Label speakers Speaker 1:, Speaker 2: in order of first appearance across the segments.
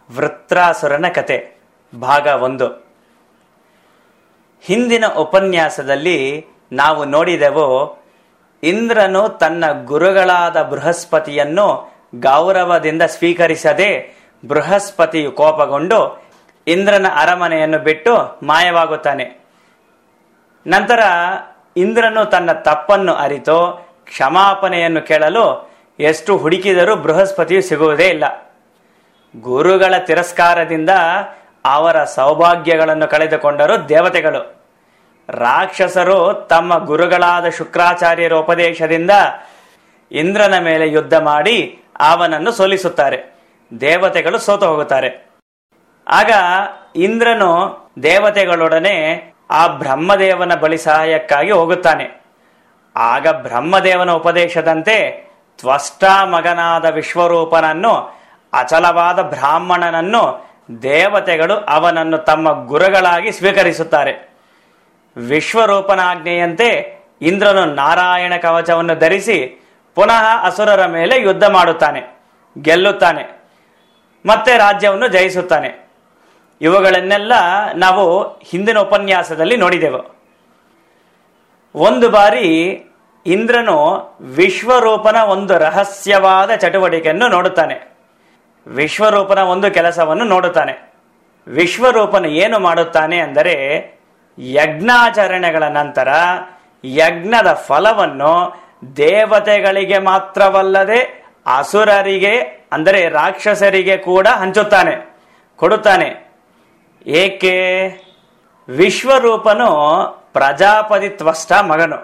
Speaker 1: ವೃತ್ರಾಸುರನ ಕತೆ ಭಾಗ ಒಂದು ಹಿಂದಿನ ಉಪನ್ಯಾಸದಲ್ಲಿ ನಾವು ನೋಡಿದೆವು ಇಂದ್ರನು ತನ್ನ ಗುರುಗಳಾದ ಬೃಹಸ್ಪತಿಯನ್ನು ಗೌರವದಿಂದ ಸ್ವೀಕರಿಸದೆ ಬೃಹಸ್ಪತಿಯು ಕೋಪಗೊಂಡು ಇಂದ್ರನ ಅರಮನೆಯನ್ನು ಬಿಟ್ಟು ಮಾಯವಾಗುತ್ತಾನೆ ನಂತರ ಇಂದ್ರನು ತನ್ನ ತಪ್ಪನ್ನು ಅರಿತು ಕ್ಷಮಾಪಣೆಯನ್ನು ಕೇಳಲು ಎಷ್ಟು ಹುಡುಕಿದರೂ ಬೃಹಸ್ಪತಿಯು ಸಿಗುವುದೇ ಇಲ್ಲ ಗುರುಗಳ ತಿರಸ್ಕಾರದಿಂದ ಅವರ ಸೌಭಾಗ್ಯಗಳನ್ನು ಕಳೆದುಕೊಂಡರು ದೇವತೆಗಳು ರಾಕ್ಷಸರು ತಮ್ಮ ಗುರುಗಳಾದ ಶುಕ್ರಾಚಾರ್ಯರ ಉಪದೇಶದಿಂದ ಇಂದ್ರನ ಮೇಲೆ ಯುದ್ಧ ಮಾಡಿ ಅವನನ್ನು ಸೋಲಿಸುತ್ತಾರೆ ದೇವತೆಗಳು ಸೋತು ಹೋಗುತ್ತಾರೆ ಆಗ ಇಂದ್ರನು ದೇವತೆಗಳೊಡನೆ ಆ ಬ್ರಹ್ಮದೇವನ ಬಳಿ ಸಹಾಯಕ್ಕಾಗಿ ಹೋಗುತ್ತಾನೆ ಆಗ ಬ್ರಹ್ಮದೇವನ ಉಪದೇಶದಂತೆ ತ್ವಷ್ಟಾ ಮಗನಾದ ವಿಶ್ವರೂಪನನ್ನು ಅಚಲವಾದ ಬ್ರಾಹ್ಮಣನನ್ನು ದೇವತೆಗಳು ಅವನನ್ನು ತಮ್ಮ ಗುರುಗಳಾಗಿ ಸ್ವೀಕರಿಸುತ್ತಾರೆ ವಿಶ್ವರೂಪನ ಆಜ್ಞೆಯಂತೆ ಇಂದ್ರನು ನಾರಾಯಣ ಕವಚವನ್ನು ಧರಿಸಿ ಪುನಃ ಅಸುರರ ಮೇಲೆ ಯುದ್ಧ ಮಾಡುತ್ತಾನೆ ಗೆಲ್ಲುತ್ತಾನೆ ಮತ್ತೆ ರಾಜ್ಯವನ್ನು ಜಯಿಸುತ್ತಾನೆ ಇವುಗಳನ್ನೆಲ್ಲ ನಾವು ಹಿಂದಿನ ಉಪನ್ಯಾಸದಲ್ಲಿ ನೋಡಿದೆವು ಒಂದು ಬಾರಿ ಇಂದ್ರನು ವಿಶ್ವರೂಪನ ಒಂದು ರಹಸ್ಯವಾದ ಚಟುವಟಿಕೆಯನ್ನು ನೋಡುತ್ತಾನೆ ವಿಶ್ವರೂಪನ ಒಂದು ಕೆಲಸವನ್ನು ನೋಡುತ್ತಾನೆ ವಿಶ್ವರೂಪನು ಏನು ಮಾಡುತ್ತಾನೆ ಅಂದರೆ ಯಜ್ಞಾಚರಣೆಗಳ ನಂತರ ಯಜ್ಞದ ಫಲವನ್ನು ದೇವತೆಗಳಿಗೆ ಮಾತ್ರವಲ್ಲದೆ ಅಸುರರಿಗೆ ಅಂದರೆ ರಾಕ್ಷಸರಿಗೆ ಕೂಡ ಹಂಚುತ್ತಾನೆ ಕೊಡುತ್ತಾನೆ ಏಕೆ ವಿಶ್ವರೂಪನು ಪ್ರಜಾಪತಿ ತ್ವಷ್ಟ ಮಗನು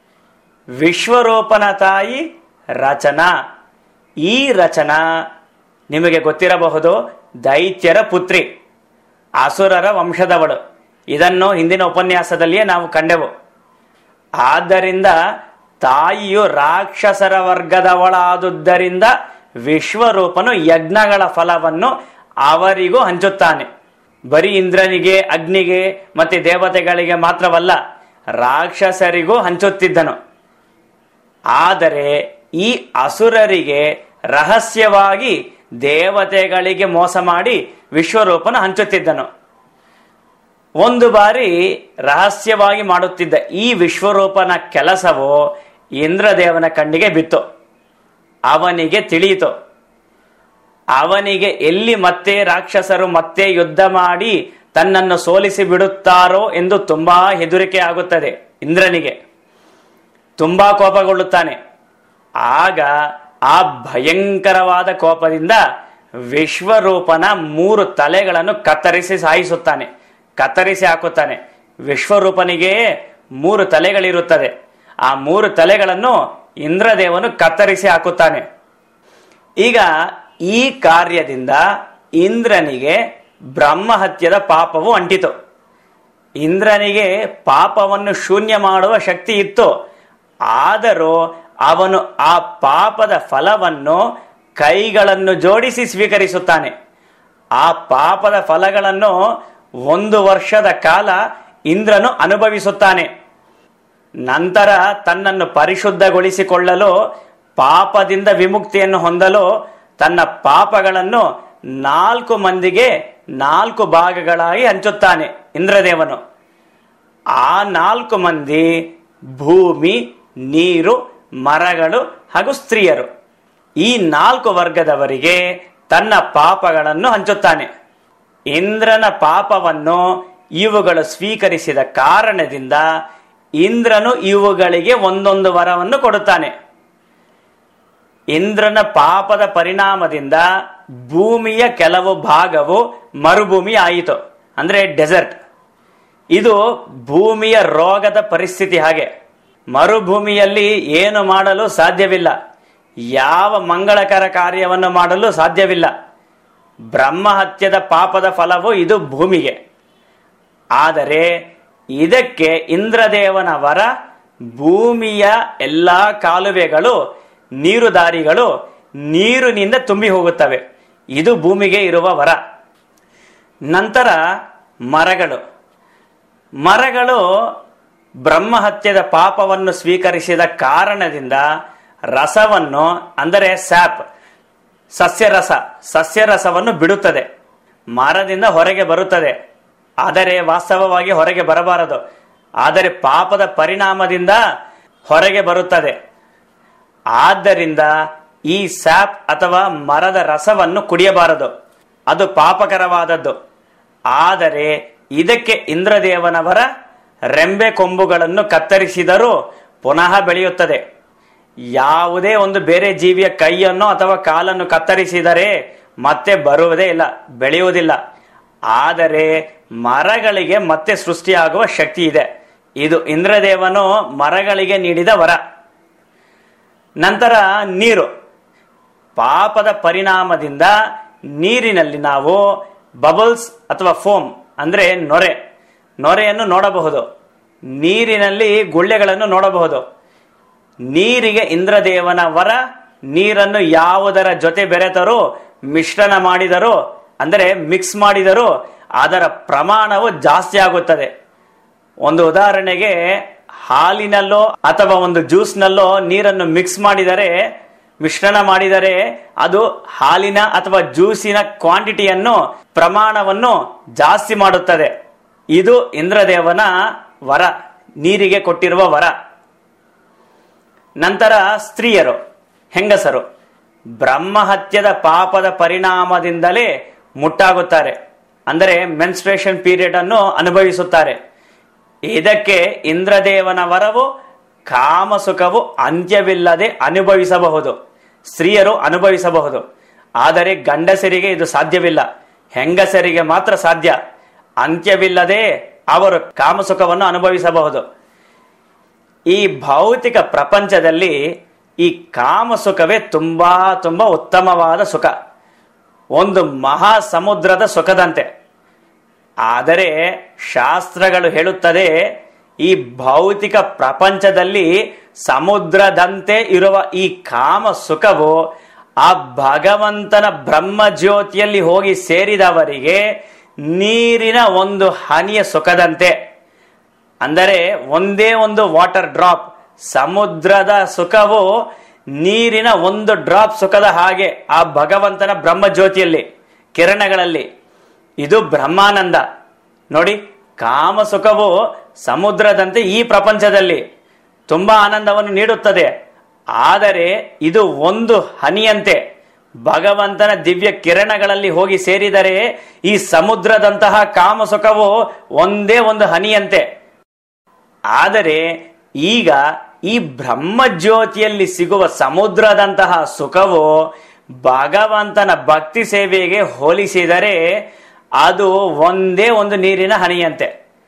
Speaker 1: ವಿಶ್ವರೂಪನ ತಾಯಿ ರಚನಾ ಈ ರಚನಾ ನಿಮಗೆ ಗೊತ್ತಿರಬಹುದು ದೈತ್ಯರ ಪುತ್ರಿ ಅಸುರರ ವಂಶದವಳು ಇದನ್ನು ಹಿಂದಿನ ಉಪನ್ಯಾಸದಲ್ಲಿಯೇ ನಾವು ಕಂಡೆವು ಆದ್ದರಿಂದ ತಾಯಿಯು ರಾಕ್ಷಸರ ವರ್ಗದವಳಾದುದರಿಂದ ವಿಶ್ವರೂಪನು ಯಜ್ಞಗಳ ಫಲವನ್ನು ಅವರಿಗೂ ಹಂಚುತ್ತಾನೆ ಬರೀ ಇಂದ್ರನಿಗೆ ಅಗ್ನಿಗೆ ಮತ್ತೆ ದೇವತೆಗಳಿಗೆ ಮಾತ್ರವಲ್ಲ ರಾಕ್ಷಸರಿಗೂ ಹಂಚುತ್ತಿದ್ದನು ಆದರೆ ಈ ಅಸುರರಿಗೆ ರಹಸ್ಯವಾಗಿ ದೇವತೆಗಳಿಗೆ ಮೋಸ ಮಾಡಿ ವಿಶ್ವರೂಪನ ಹಂಚುತ್ತಿದ್ದನು ಒಂದು ಬಾರಿ ರಹಸ್ಯವಾಗಿ ಮಾಡುತ್ತಿದ್ದ ಈ ವಿಶ್ವರೂಪನ ಕೆಲಸವು ಇಂದ್ರದೇವನ ಕಣ್ಣಿಗೆ ಬಿತ್ತು ಅವನಿಗೆ ತಿಳಿಯಿತು ಅವನಿಗೆ ಎಲ್ಲಿ ಮತ್ತೆ ರಾಕ್ಷಸರು ಮತ್ತೆ ಯುದ್ಧ ಮಾಡಿ ತನ್ನನ್ನು ಸೋಲಿಸಿ ಬಿಡುತ್ತಾರೋ ಎಂದು ತುಂಬಾ ಹೆದರಿಕೆ ಆಗುತ್ತದೆ ಇಂದ್ರನಿಗೆ ತುಂಬಾ ಕೋಪಗೊಳ್ಳುತ್ತಾನೆ ಆಗ ಆ ಭಯಂಕರವಾದ ಕೋಪದಿಂದ ವಿಶ್ವರೂಪನ ಮೂರು ತಲೆಗಳನ್ನು ಕತ್ತರಿಸಿ ಸಾಯಿಸುತ್ತಾನೆ ಕತ್ತರಿಸಿ ಹಾಕುತ್ತಾನೆ ವಿಶ್ವರೂಪನಿಗೆ ಮೂರು ತಲೆಗಳಿರುತ್ತದೆ ಆ ಮೂರು ತಲೆಗಳನ್ನು ಇಂದ್ರದೇವನು ಕತ್ತರಿಸಿ ಹಾಕುತ್ತಾನೆ ಈಗ ಈ ಕಾರ್ಯದಿಂದ ಇಂದ್ರನಿಗೆ ಬ್ರಹ್ಮಹತ್ಯದ ಪಾಪವು ಅಂಟಿತು ಇಂದ್ರನಿಗೆ ಪಾಪವನ್ನು ಶೂನ್ಯ ಮಾಡುವ ಶಕ್ತಿ ಇತ್ತು ಆದರೂ ಅವನು ಆ ಪಾಪದ ಫಲವನ್ನು ಕೈಗಳನ್ನು ಜೋಡಿಸಿ ಸ್ವೀಕರಿಸುತ್ತಾನೆ ಆ ಪಾಪದ ಫಲಗಳನ್ನು ಒಂದು ವರ್ಷದ ಕಾಲ ಇಂದ್ರನು ಅನುಭವಿಸುತ್ತಾನೆ ನಂತರ ತನ್ನನ್ನು ಪರಿಶುದ್ಧಗೊಳಿಸಿಕೊಳ್ಳಲು ಪಾಪದಿಂದ ವಿಮುಕ್ತಿಯನ್ನು ಹೊಂದಲು ತನ್ನ ಪಾಪಗಳನ್ನು ನಾಲ್ಕು ಮಂದಿಗೆ ನಾಲ್ಕು ಭಾಗಗಳಾಗಿ ಹಂಚುತ್ತಾನೆ ಇಂದ್ರದೇವನು ಆ ನಾಲ್ಕು ಮಂದಿ ಭೂಮಿ ನೀರು ಮರಗಳು ಹಾಗೂ ಸ್ತ್ರೀಯರು ಈ ನಾಲ್ಕು ವರ್ಗದವರಿಗೆ ತನ್ನ ಪಾಪಗಳನ್ನು ಹಂಚುತ್ತಾನೆ ಇಂದ್ರನ ಪಾಪವನ್ನು ಇವುಗಳು ಸ್ವೀಕರಿಸಿದ ಕಾರಣದಿಂದ ಇಂದ್ರನು ಇವುಗಳಿಗೆ ಒಂದೊಂದು ವರವನ್ನು ಕೊಡುತ್ತಾನೆ ಇಂದ್ರನ ಪಾಪದ ಪರಿಣಾಮದಿಂದ ಭೂಮಿಯ ಕೆಲವು ಭಾಗವು ಮರುಭೂಮಿ ಆಯಿತು ಅಂದ್ರೆ ಡೆಸರ್ಟ್ ಇದು ಭೂಮಿಯ ರೋಗದ ಪರಿಸ್ಥಿತಿ ಹಾಗೆ ಮರುಭೂಮಿಯಲ್ಲಿ ಏನು ಮಾಡಲು ಸಾಧ್ಯವಿಲ್ಲ ಯಾವ ಮಂಗಳಕರ ಕಾರ್ಯವನ್ನು ಮಾಡಲು ಸಾಧ್ಯವಿಲ್ಲ ಬ್ರಹ್ಮಹತ್ಯದ ಪಾಪದ ಫಲವು ಇದು ಭೂಮಿಗೆ ಆದರೆ ಇದಕ್ಕೆ ಇಂದ್ರದೇವನ ವರ ಭೂಮಿಯ ಎಲ್ಲಾ ಕಾಲುವೆಗಳು ನೀರುದಾರಿಗಳು ನೀರಿನಿಂದ ತುಂಬಿ ಹೋಗುತ್ತವೆ ಇದು ಭೂಮಿಗೆ ಇರುವ ವರ ನಂತರ ಮರಗಳು ಮರಗಳು ಬ್ರಹ್ಮಹತ್ಯದ ಪಾಪವನ್ನು ಸ್ವೀಕರಿಸಿದ ಕಾರಣದಿಂದ ರಸವನ್ನು ಅಂದರೆ ಸ್ಯಾಪ್ ಸಸ್ಯರಸ ಸಸ್ಯರಸವನ್ನು ಬಿಡುತ್ತದೆ ಮರದಿಂದ ಹೊರಗೆ ಬರುತ್ತದೆ ಆದರೆ ವಾಸ್ತವವಾಗಿ ಹೊರಗೆ ಬರಬಾರದು ಆದರೆ ಪಾಪದ ಪರಿಣಾಮದಿಂದ ಹೊರಗೆ ಬರುತ್ತದೆ ಆದ್ದರಿಂದ ಈ ಸ್ಯಾಪ್ ಅಥವಾ ಮರದ ರಸವನ್ನು ಕುಡಿಯಬಾರದು ಅದು ಪಾಪಕರವಾದದ್ದು ಆದರೆ ಇದಕ್ಕೆ ಇಂದ್ರದೇವನವರ ರೆಂಬೆ ಕೊಂಬುಗಳನ್ನು ಕತ್ತರಿಸಿದರೂ ಪುನಃ ಬೆಳೆಯುತ್ತದೆ ಯಾವುದೇ ಒಂದು ಬೇರೆ ಜೀವಿಯ ಕೈಯನ್ನು ಅಥವಾ ಕಾಲನ್ನು ಕತ್ತರಿಸಿದರೆ ಮತ್ತೆ ಬರುವುದೇ ಇಲ್ಲ ಬೆಳೆಯುವುದಿಲ್ಲ ಆದರೆ ಮರಗಳಿಗೆ ಮತ್ತೆ ಸೃಷ್ಟಿಯಾಗುವ ಶಕ್ತಿ ಇದೆ ಇದು ಇಂದ್ರದೇವನು ಮರಗಳಿಗೆ ನೀಡಿದ ವರ ನಂತರ ನೀರು ಪಾಪದ ಪರಿಣಾಮದಿಂದ ನೀರಿನಲ್ಲಿ ನಾವು ಬಬಲ್ಸ್ ಅಥವಾ ಫೋಮ್ ಅಂದ್ರೆ ನೊರೆ ನೊರೆಯನ್ನು ನೋಡಬಹುದು ನೀರಿನಲ್ಲಿ ಗುಳ್ಳೆಗಳನ್ನು ನೋಡಬಹುದು ನೀರಿಗೆ ಇಂದ್ರದೇವನ ವರ ನೀರನ್ನು ಯಾವುದರ ಜೊತೆ ಬೆರೆತರೂ ಮಿಶ್ರಣ ಮಾಡಿದರೂ ಅಂದರೆ ಮಿಕ್ಸ್ ಮಾಡಿದರೂ ಅದರ ಪ್ರಮಾಣವು ಜಾಸ್ತಿ ಆಗುತ್ತದೆ ಒಂದು ಉದಾಹರಣೆಗೆ ಹಾಲಿನಲ್ಲೋ ಅಥವಾ ಒಂದು ಜ್ಯೂಸ್ನಲ್ಲೋ ನೀರನ್ನು ಮಿಕ್ಸ್ ಮಾಡಿದರೆ ಮಿಶ್ರಣ ಮಾಡಿದರೆ ಅದು ಹಾಲಿನ ಅಥವಾ ಜ್ಯೂಸಿನ ಕ್ವಾಂಟಿಟಿಯನ್ನು ಪ್ರಮಾಣವನ್ನು ಜಾಸ್ತಿ ಮಾಡುತ್ತದೆ ಇದು ಇಂದ್ರದೇವನ ವರ ನೀರಿಗೆ ಕೊಟ್ಟಿರುವ ವರ ನಂತರ ಸ್ತ್ರೀಯರು ಹೆಂಗಸರು ಬ್ರಹ್ಮಹತ್ಯದ ಪಾಪದ ಪರಿಣಾಮದಿಂದಲೇ ಮುಟ್ಟಾಗುತ್ತಾರೆ ಅಂದರೆ ಮೆನ್ಸ್ಟ್ರೇಷನ್ ಪೀರಿಯಡ್ ಅನ್ನು ಅನುಭವಿಸುತ್ತಾರೆ ಇದಕ್ಕೆ ಇಂದ್ರದೇವನ ವರವು ಕಾಮಸುಖವು ಅಂತ್ಯವಿಲ್ಲದೆ ಅನುಭವಿಸಬಹುದು ಸ್ತ್ರೀಯರು ಅನುಭವಿಸಬಹುದು ಆದರೆ ಗಂಡಸರಿಗೆ ಇದು ಸಾಧ್ಯವಿಲ್ಲ ಹೆಂಗಸರಿಗೆ ಮಾತ್ರ ಸಾಧ್ಯ ಅಂತ್ಯವಿಲ್ಲದೆ ಅವರು ಕಾಮಸುಖವನ್ನು ಅನುಭವಿಸಬಹುದು ಈ ಭೌತಿಕ ಪ್ರಪಂಚದಲ್ಲಿ ಈ ಕಾಮಸುಖವೇ ತುಂಬಾ ತುಂಬಾ ಉತ್ತಮವಾದ ಸುಖ ಒಂದು ಮಹಾ ಸಮುದ್ರದ ಸುಖದಂತೆ ಆದರೆ ಶಾಸ್ತ್ರಗಳು ಹೇಳುತ್ತದೆ ಈ ಭೌತಿಕ ಪ್ರಪಂಚದಲ್ಲಿ ಸಮುದ್ರದಂತೆ ಇರುವ ಈ ಕಾಮ ಸುಖವು ಆ ಭಗವಂತನ ಬ್ರಹ್ಮಜ್ಯೋತಿಯಲ್ಲಿ ಹೋಗಿ ಸೇರಿದವರಿಗೆ ನೀರಿನ ಒಂದು ಹನಿಯ ಸುಖದಂತೆ ಅಂದರೆ ಒಂದೇ ಒಂದು ವಾಟರ್ ಡ್ರಾಪ್ ಸಮುದ್ರದ ಸುಖವು ನೀರಿನ ಒಂದು ಡ್ರಾಪ್ ಸುಖದ ಹಾಗೆ ಆ ಭಗವಂತನ ಬ್ರಹ್ಮಜ್ಯೋತಿಯಲ್ಲಿ ಕಿರಣಗಳಲ್ಲಿ ಇದು ಬ್ರಹ್ಮಾನಂದ ನೋಡಿ ಕಾಮ ಸುಖವು ಸಮುದ್ರದಂತೆ ಈ ಪ್ರಪಂಚದಲ್ಲಿ ತುಂಬಾ ಆನಂದವನ್ನು ನೀಡುತ್ತದೆ ಆದರೆ ಇದು ಒಂದು ಹನಿಯಂತೆ ಭಗವಂತನ ದಿವ್ಯ ಕಿರಣಗಳಲ್ಲಿ ಹೋಗಿ ಸೇರಿದರೆ ಈ ಸಮುದ್ರದಂತಹ ಕಾಮ ಸುಖವು ಒಂದೇ ಒಂದು ಹನಿಯಂತೆ ಆದರೆ ಈಗ ಈ ಬ್ರಹ್ಮಜ್ಯೋತಿಯಲ್ಲಿ ಸಿಗುವ ಸಮುದ್ರದಂತಹ ಸುಖವು ಭಗವಂತನ ಭಕ್ತಿ ಸೇವೆಗೆ ಹೋಲಿಸಿದರೆ ಅದು ಒಂದೇ ಒಂದು ನೀರಿನ ಹನಿಯಂತೆ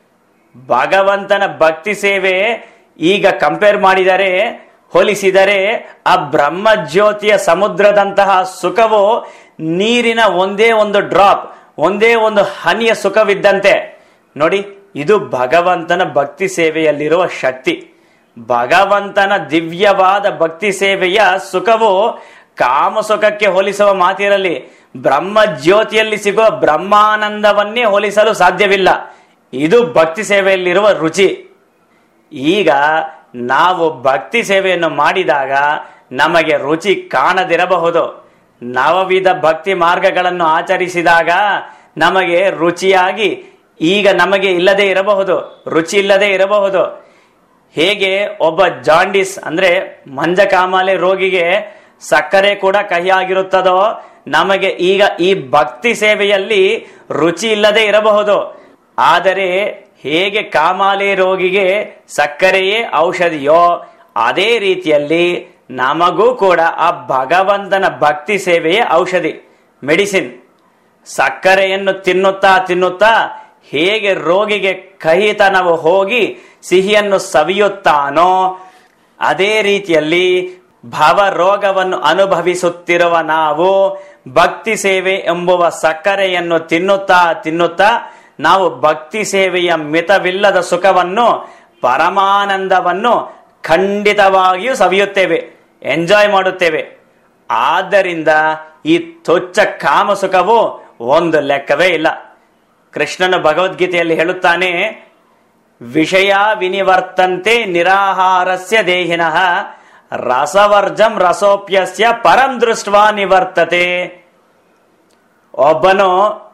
Speaker 1: ಭಗವಂತನ ಭಕ್ತಿ ಸೇವೆ ಈಗ ಕಂಪೇರ್ ಮಾಡಿದರೆ ಹೋಲಿಸಿದರೆ ಆ ಬ್ರಹ್ಮಜ್ಯೋತಿಯ ಸಮುದ್ರದಂತಹ ಸುಖವು ನೀರಿನ ಒಂದೇ ಒಂದು ಡ್ರಾಪ್ ಒಂದೇ ಒಂದು ಹನಿಯ ಸುಖವಿದ್ದಂತೆ ನೋಡಿ ಇದು ಭಗವಂತನ ಭಕ್ತಿ ಸೇವೆಯಲ್ಲಿರುವ ಶಕ್ತಿ ಭಗವಂತನ ದಿವ್ಯವಾದ ಭಕ್ತಿ ಸೇವೆಯ ಸುಖವು ಕಾಮ ಸುಖಕ್ಕೆ ಹೋಲಿಸುವ ಮಾತಿರಲಿ ಬ್ರಹ್ಮ ಜ್ಯೋತಿಯಲ್ಲಿ ಸಿಗುವ ಬ್ರಹ್ಮಾನಂದವನ್ನೇ ಹೋಲಿಸಲು ಸಾಧ್ಯವಿಲ್ಲ ಇದು ಭಕ್ತಿ ಸೇವೆಯಲ್ಲಿರುವ ರುಚಿ ಈಗ ನಾವು ಭಕ್ತಿ ಸೇವೆಯನ್ನು ಮಾಡಿದಾಗ ನಮಗೆ ರುಚಿ ಕಾಣದಿರಬಹುದು ನವವಿಧ ಭಕ್ತಿ ಮಾರ್ಗಗಳನ್ನು ಆಚರಿಸಿದಾಗ ನಮಗೆ ರುಚಿಯಾಗಿ ಈಗ ನಮಗೆ ಇಲ್ಲದೆ ಇರಬಹುದು ರುಚಿ ಇಲ್ಲದೆ ಇರಬಹುದು ಹೇಗೆ ಒಬ್ಬ ಜಾಂಡಿಸ್ ಅಂದ್ರೆ ಮಂಜಕಾಮಾಲೆ ರೋಗಿಗೆ ಸಕ್ಕರೆ ಕೂಡ ಕಹಿಯಾಗಿರುತ್ತದೋ ನಮಗೆ ಈಗ ಈ ಭಕ್ತಿ ಸೇವೆಯಲ್ಲಿ ರುಚಿ ಇಲ್ಲದೆ ಇರಬಹುದು ಆದರೆ ಹೇಗೆ ಕಾಮಾಲೆ ರೋಗಿಗೆ ಸಕ್ಕರೆಯೇ ಔಷಧಿಯೋ ಅದೇ ರೀತಿಯಲ್ಲಿ ನಮಗೂ ಕೂಡ ಆ ಭಗವಂತನ ಭಕ್ತಿ ಸೇವೆಯೇ ಔಷಧಿ ಮೆಡಿಸಿನ್ ಸಕ್ಕರೆಯನ್ನು ತಿನ್ನುತ್ತಾ ತಿನ್ನುತ್ತಾ ಹೇಗೆ ರೋಗಿಗೆ ಕಹಿತನವು ಹೋಗಿ ಸಿಹಿಯನ್ನು ಸವಿಯುತ್ತಾನೋ ಅದೇ ರೀತಿಯಲ್ಲಿ ಭವ ರೋಗವನ್ನು ಅನುಭವಿಸುತ್ತಿರುವ ನಾವು ಭಕ್ತಿ ಸೇವೆ ಎಂಬುವ ಸಕ್ಕರೆಯನ್ನು ತಿನ್ನುತ್ತಾ ತಿನ್ನುತ್ತಾ ನಾವು ಭಕ್ತಿ ಸೇವೆಯ ಮಿತವಿಲ್ಲದ ಸುಖವನ್ನು ಪರಮಾನಂದವನ್ನು ಖಂಡಿತವಾಗಿಯೂ ಸವಿಯುತ್ತೇವೆ ಎಂಜಾಯ್ ಮಾಡುತ್ತೇವೆ ಆದ್ದರಿಂದ ಈ ತುಚ್ಛ ಕಾಮ ಸುಖವು ಒಂದು ಲೆಕ್ಕವೇ ಇಲ್ಲ ಕೃಷ್ಣನು ಭಗವದ್ಗೀತೆಯಲ್ಲಿ ಹೇಳುತ್ತಾನೆ ವಿಷಯ ವಿನಿವರ್ತಂತೆ ನಿರಾಹಾರಸ್ಯ ದೇಹಿನಃ ರಸವರ್ಜಂ ರಸೋಪ್ಯಸ್ಯ ಪರಂ ದೃಷ್ಟ ನಿವರ್ತತೆ ಒಬ್ಬನು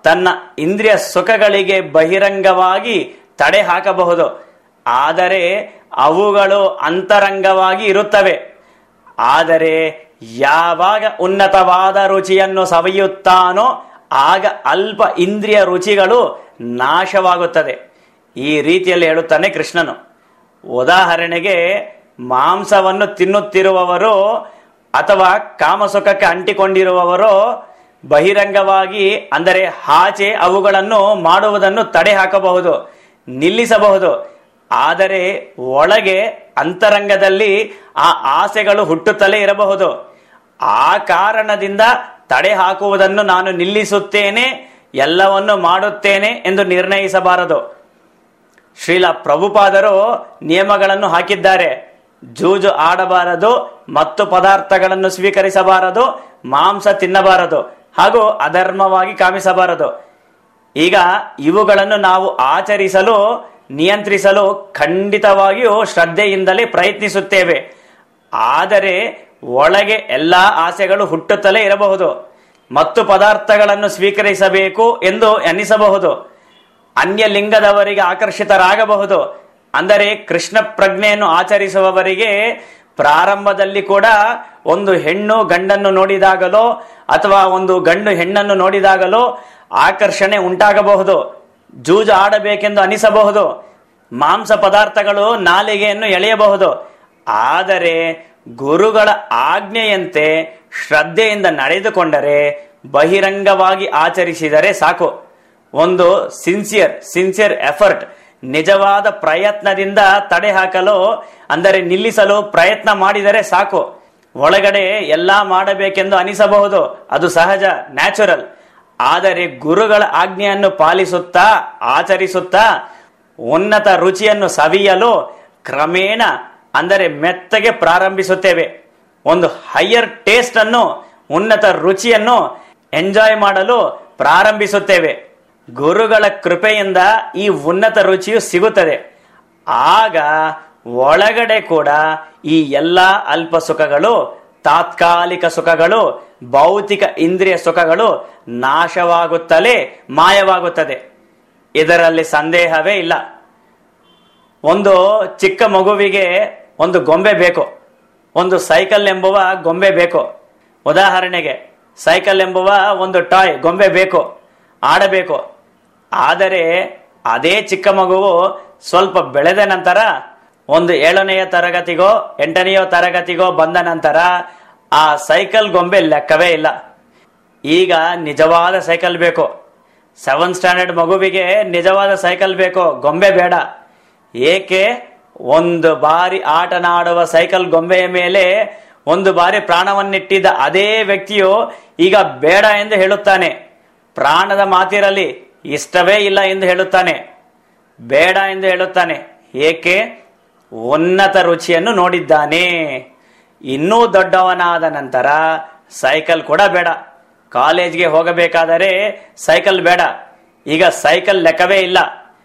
Speaker 1: ತನ್ನ ಇಂದ್ರಿಯ ಸುಖಗಳಿಗೆ ಬಹಿರಂಗವಾಗಿ ತಡೆ ಹಾಕಬಹುದು ಆದರೆ ಅವುಗಳು ಅಂತರಂಗವಾಗಿ ಇರುತ್ತವೆ ಆದರೆ ಯಾವಾಗ ಉನ್ನತವಾದ ರುಚಿಯನ್ನು ಸವಿಯುತ್ತಾನೋ ಆಗ ಅಲ್ಪ ಇಂದ್ರಿಯ ರುಚಿಗಳು ನಾಶವಾಗುತ್ತದೆ ಈ ರೀತಿಯಲ್ಲಿ ಹೇಳುತ್ತಾನೆ ಕೃಷ್ಣನು ಉದಾಹರಣೆಗೆ ಮಾಂಸವನ್ನು ತಿನ್ನುತ್ತಿರುವವರು ಅಥವಾ ಕಾಮಸುಖಕ್ಕೆ ಅಂಟಿಕೊಂಡಿರುವವರು ಬಹಿರಂಗವಾಗಿ ಅಂದರೆ ಆಚೆ ಅವುಗಳನ್ನು ಮಾಡುವುದನ್ನು ತಡೆ ಹಾಕಬಹುದು ನಿಲ್ಲಿಸಬಹುದು ಆದರೆ ಒಳಗೆ ಅಂತರಂಗದಲ್ಲಿ ಆ ಆಸೆಗಳು ಹುಟ್ಟುತ್ತಲೇ ಇರಬಹುದು ಆ ಕಾರಣದಿಂದ ತಡೆ ಹಾಕುವುದನ್ನು ನಾನು ನಿಲ್ಲಿಸುತ್ತೇನೆ ಎಲ್ಲವನ್ನು ಮಾಡುತ್ತೇನೆ ಎಂದು ನಿರ್ಣಯಿಸಬಾರದು ಶ್ರೀಲ ಪ್ರಭುಪಾದರು ನಿಯಮಗಳನ್ನು ಹಾಕಿದ್ದಾರೆ ಜೂಜು ಆಡಬಾರದು ಮತ್ತು ಪದಾರ್ಥಗಳನ್ನು ಸ್ವೀಕರಿಸಬಾರದು ಮಾಂಸ ತಿನ್ನಬಾರದು ಹಾಗೂ ಅಧರ್ಮವಾಗಿ ಕಾಮಿಸಬಾರದು ಈಗ ಇವುಗಳನ್ನು ನಾವು ಆಚರಿಸಲು ನಿಯಂತ್ರಿಸಲು ಖಂಡಿತವಾಗಿಯೂ ಶ್ರದ್ಧೆಯಿಂದಲೇ ಪ್ರಯತ್ನಿಸುತ್ತೇವೆ ಆದರೆ ಒಳಗೆ ಎಲ್ಲಾ ಆಸೆಗಳು ಹುಟ್ಟುತ್ತಲೇ ಇರಬಹುದು ಮತ್ತು ಪದಾರ್ಥಗಳನ್ನು ಸ್ವೀಕರಿಸಬೇಕು ಎಂದು ಎನ್ನಿಸಬಹುದು ಅನ್ಯ ಲಿಂಗದವರಿಗೆ ಆಕರ್ಷಿತರಾಗಬಹುದು ಅಂದರೆ ಕೃಷ್ಣ ಪ್ರಜ್ಞೆಯನ್ನು ಆಚರಿಸುವವರಿಗೆ ಪ್ರಾರಂಭದಲ್ಲಿ ಕೂಡ ಒಂದು ಹೆಣ್ಣು ಗಂಡನ್ನು ನೋಡಿದಾಗಲೋ ಅಥವಾ ಒಂದು ಗಂಡು ಹೆಣ್ಣನ್ನು ನೋಡಿದಾಗಲೋ ಆಕರ್ಷಣೆ ಉಂಟಾಗಬಹುದು ಜೂಜು ಆಡಬೇಕೆಂದು ಅನಿಸಬಹುದು ಮಾಂಸ ಪದಾರ್ಥಗಳು ನಾಲಿಗೆಯನ್ನು ಎಳೆಯಬಹುದು ಆದರೆ ಗುರುಗಳ ಆಜ್ಞೆಯಂತೆ ಶ್ರದ್ಧೆಯಿಂದ ನಡೆದುಕೊಂಡರೆ ಬಹಿರಂಗವಾಗಿ ಆಚರಿಸಿದರೆ ಸಾಕು ಒಂದು ಸಿನ್ಸಿಯರ್ ಸಿನ್ಸಿಯರ್ ಎಫರ್ಟ್ ನಿಜವಾದ ಪ್ರಯತ್ನದಿಂದ ತಡೆ ಹಾಕಲು ಅಂದರೆ ನಿಲ್ಲಿಸಲು ಪ್ರಯತ್ನ ಮಾಡಿದರೆ ಸಾಕು ಒಳಗಡೆ ಎಲ್ಲಾ ಮಾಡಬೇಕೆಂದು ಅನಿಸಬಹುದು ಅದು ಸಹಜ ನ್ಯಾಚುರಲ್ ಆದರೆ ಗುರುಗಳ ಆಜ್ಞೆಯನ್ನು ಪಾಲಿಸುತ್ತಾ ಆಚರಿಸುತ್ತಾ ಉನ್ನತ ರುಚಿಯನ್ನು ಸವಿಯಲು ಕ್ರಮೇಣ ಅಂದರೆ ಮೆತ್ತಗೆ ಪ್ರಾರಂಭಿಸುತ್ತೇವೆ ಒಂದು ಹೈಯರ್ ಟೇಸ್ಟ್ ಅನ್ನು ಉನ್ನತ ರುಚಿಯನ್ನು ಎಂಜಾಯ್ ಮಾಡಲು ಪ್ರಾರಂಭಿಸುತ್ತೇವೆ ಗುರುಗಳ ಕೃಪೆಯಿಂದ ಈ ಉನ್ನತ ರುಚಿಯು ಸಿಗುತ್ತದೆ ಆಗ ಒಳಗಡೆ ಕೂಡ ಈ ಎಲ್ಲ ಅಲ್ಪ ಸುಖಗಳು ತಾತ್ಕಾಲಿಕ ಸುಖಗಳು ಭೌತಿಕ ಇಂದ್ರಿಯ ಸುಖಗಳು ನಾಶವಾಗುತ್ತಲೇ ಮಾಯವಾಗುತ್ತದೆ ಇದರಲ್ಲಿ ಸಂದೇಹವೇ ಇಲ್ಲ ಒಂದು ಚಿಕ್ಕ ಮಗುವಿಗೆ ಒಂದು ಗೊಂಬೆ ಬೇಕು ಒಂದು ಸೈಕಲ್ ಎಂಬುವ ಗೊಂಬೆ ಬೇಕು ಉದಾಹರಣೆಗೆ ಸೈಕಲ್ ಎಂಬುವ ಒಂದು ಟಾಯ್ ಗೊಂಬೆ ಬೇಕು ಆಡಬೇಕು ಆದರೆ ಅದೇ ಚಿಕ್ಕ ಮಗುವು ಸ್ವಲ್ಪ ಬೆಳೆದ ನಂತರ ಒಂದು ಏಳನೆಯ ತರಗತಿಗೋ ಎಂಟನೆಯೋ ತರಗತಿಗೋ ಬಂದ ನಂತರ ಆ ಸೈಕಲ್ ಗೊಂಬೆ ಲೆಕ್ಕವೇ ಇಲ್ಲ ಈಗ ನಿಜವಾದ ಸೈಕಲ್ ಬೇಕು ಸೆವೆನ್ ಸ್ಟ್ಯಾಂಡರ್ಡ್ ಮಗುವಿಗೆ ನಿಜವಾದ ಸೈಕಲ್ ಬೇಕು ಗೊಂಬೆ ಬೇಡ ಏಕೆ ಒಂದು ಬಾರಿ ಆಟನಾಡುವ ಸೈಕಲ್ ಗೊಂಬೆಯ ಮೇಲೆ ಒಂದು ಬಾರಿ ಪ್ರಾಣವನ್ನಿಟ್ಟಿದ್ದ ಅದೇ ವ್ಯಕ್ತಿಯು ಈಗ ಬೇಡ ಎಂದು ಹೇಳುತ್ತಾನೆ ಪ್ರಾಣದ ಮಾತಿರಲಿ ಇಷ್ಟವೇ ಇಲ್ಲ ಎಂದು ಹೇಳುತ್ತಾನೆ ಬೇಡ ಎಂದು ಹೇಳುತ್ತಾನೆ ಏಕೆ ಉನ್ನತ ರುಚಿಯನ್ನು ನೋಡಿದ್ದಾನೆ ಇನ್ನೂ ದೊಡ್ಡವನಾದ ನಂತರ ಸೈಕಲ್ ಕೂಡ ಬೇಡ ಕಾಲೇಜ್ಗೆ ಹೋಗಬೇಕಾದರೆ ಸೈಕಲ್ ಬೇಡ ಈಗ ಸೈಕಲ್ ಲೆಕ್ಕವೇ ಇಲ್ಲ